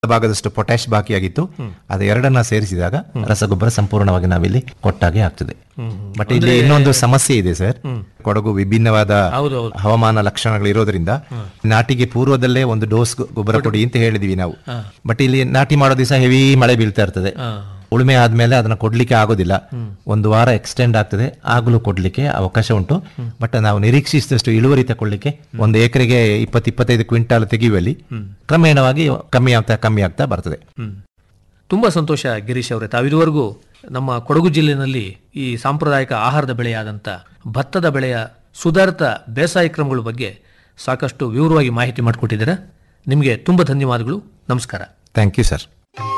ಭಾಗದಷ್ಟು ಪೊಟ್ಯಾಶ್ ಬಾಕಿಯಾಗಿತ್ತು ಅದು ಎರಡನ್ನ ಸೇರಿಸಿದಾಗ ರಸಗೊಬ್ಬರ ಸಂಪೂರ್ಣವಾಗಿ ನಾವಿಲ್ಲಿ ಕೊಟ್ಟಾಗೆ ಆಗ್ತದೆ ಬಟ್ ಇಲ್ಲಿ ಇನ್ನೊಂದು ಸಮಸ್ಯೆ ಇದೆ ಸರ್ ಕೊಡಗು ವಿಭಿನ್ನವಾದ ಹೌದೌದು. ಹವಾಮಾನ ಲಕ್ಷಣಗಳು ಇರೋದ್ರಿಂದ ನಾಟಿಗೆ ಪೂರ್ವದಲ್ಲೇ ಒಂದು ಡೋಸ್ ಗೊಬ್ಬರ ಕೊಡಿ ಅಂತ ಹೇಳಿದೀವಿ ನಾವು ಬಟ್ ಇಲ್ಲಿ ನಾಟಿ ಮಾಡೋ ದಿವಸ ಹೆವಿ ಮಳೆ ಬೀಳ್ತಾ ಇರ್ತದೆ ಉಳುಮೆ ಆದ್ಮೇಲೆ ಅದನ್ನ ಕೊಡ್ಲಿಕ್ಕೆ ಆಗೋದಿಲ್ಲ ಒಂದು ವಾರ ಎಕ್ಸ್ಟೆಂಡ್ ಆಗ್ತದೆ ಆಗಲೂ ಕೊಡ್ಲಿಕ್ಕೆ ಅವಕಾಶ ಉಂಟು ಬಟ್ ನಾವು ನಿರೀಕ್ಷಿಸಿದಷ್ಟು ಇಳುವರಿ ತಗೊಳ್ಳಿಕ್ಕೆ ಒಂದು ಎಕರೆಗೆ ಇಪ್ಪತ್ತು ಇಪ್ಪತ್ತೈದು ಕ್ವಿಂಟಾಲ್ ತೆಗೆಯುವಲ್ಲಿ ಕ್ರಮೇಣವಾಗಿ ಕಮ್ಮಿ ಆಗ್ತಾ ಕಮ್ಮಿ ಆಗ್ತಾ ಬರ್ತದೆ ತುಂಬ ಸಂತೋಷ ಗಿರೀಶ್ ಅವರೇ ತಾವಿದುವರೆಗೂ ನಮ್ಮ ಕೊಡಗು ಜಿಲ್ಲೆಯಲ್ಲಿ ಈ ಸಾಂಪ್ರದಾಯಿಕ ಆಹಾರದ ಬೆಳೆಯಾದಂಥ ಭತ್ತದ ಬೆಳೆಯ ಸುಧಾರಿತ ಬೇಸಾಯ ಕ್ರಮಗಳ ಬಗ್ಗೆ ಸಾಕಷ್ಟು ವಿವರವಾಗಿ ಮಾಹಿತಿ ಮಾಡಿಕೊಟ್ಟಿದ್ದೀರಾ ನಿಮಗೆ ತುಂಬ ಧನ್ಯವಾದಗಳು ನಮಸ್ಕಾರ ಥ್ಯಾಂಕ್ ಯು ಸರ್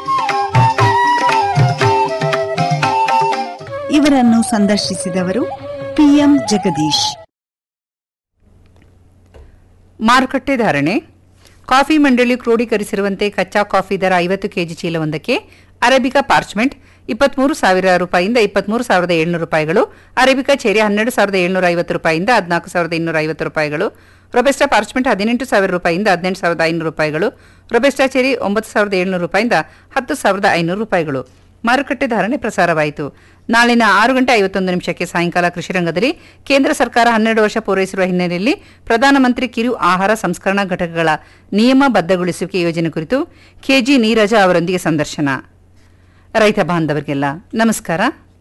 ಇವರನ್ನು ಸಂದರ್ಶಿಸಿದವರು ಪಿಎಂ ಜಗದೀಶ್ ಮಾರುಕಟ್ಟೆ ಧಾರಣೆ ಕಾಫಿ ಮಂಡಳಿ ಕ್ರೋಢೀಕರಿಸಿರುವಂತೆ ಕಚ್ಚಾ ಕಾಫಿ ದರ ಐವತ್ತು ಕೆಜಿ ಚೀಲವೊಂದಕ್ಕೆ ಅರೇಬಿಕಾ ಪಾರ್ಚ್ಮೆಂಟ್ ಇಪ್ಪತ್ಮೂರು ಸಾವಿರ ರೂಪಾಯಿಯಿಂದ ಇಪ್ಪತ್ಮೂರು ಸಾವಿರದ ಏಳ್ನೂರು ರೂಪಾಯಿಗಳು ಅರೇಬಿಕಾ ಚೇರಿ ಹನ್ನೆರಡು ಸಾವಿರದ ಏಳ್ನೂರ ಐವತ್ತು ರೂಪಾಯಿಯಿಂದ ಹದಿನಾಲ್ಕು ಸಾವಿರದ ಇನ್ನೂರ ಐವತ್ತು ರೂಪಾಯಿಗಳು ರೊಬೆಸ್ಟಾ ಪಾರ್ಚ್ಮೆಂಟ್ ಹದಿನೆಂಟು ಸಾವಿರ ರೂಪಾಯಿಯಿಂದ ಹದಿನೆಂಟು ಸಾವಿರದ ಐನೂರು ರೂಪಾಯಿಗಳು ರೊಬೆಸ್ಟಾ ಚೇರಿ ಒಂಬತ್ತು ಸಾವಿರದ ಏಳ್ನೂರು ರೂಪಾಯಿಯಿಂದ ಹತ್ತು ಸಾವಿರದ ಐನೂರು ರೂಪಾಯಿಗಳು ಮಾರುಕಟ್ಟೆ ಧಾರಣೆ ಪ್ರಸಾರವಾಯಿತು ನಾಳಿನ ಆರು ಗಂಟೆ ಐವತ್ತೊಂದು ನಿಮಿಷಕ್ಕೆ ಸಾಯಂಕಾಲ ಕೃಷಿ ರಂಗದಲ್ಲಿ ಕೇಂದ್ರ ಸರ್ಕಾರ ಹನ್ನೆರಡು ವರ್ಷ ಪೂರೈಸಿರುವ ಹಿನ್ನೆಲೆಯಲ್ಲಿ ಪ್ರಧಾನಮಂತ್ರಿ ಕಿರು ಆಹಾರ ಸಂಸ್ಕರಣಾ ಘಟಕಗಳ ನಿಯಮಬದ್ಧಗೊಳಿಸುವಿಕೆ ಯೋಜನೆ ಕುರಿತು ಕೆಜಿ ನೀರಜ ಅವರೊಂದಿಗೆ ಸಂದರ್ಶನ ರೈತ ಬಾಂಧವರಿಗೆಲ್ಲ ನಮಸ್ಕಾರ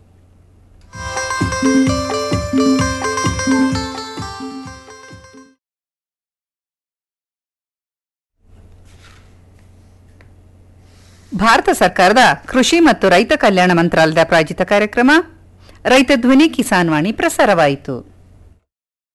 ಭಾರತ ಸರ್ಕಾರದ ಕೃಷಿ ಮತ್ತು ರೈತ ಕಲ್ಯಾಣ ಮಂತ್ರಾಲಯದ ಪ್ರಾಯೋಜಿತ ಕಾರ್ಯಕ್ರಮ ರೈತ ಧ್ವನಿ ಕಿಸಾನ್ ವಾಣಿ ಪ್ರಸಾರವಾಯಿತು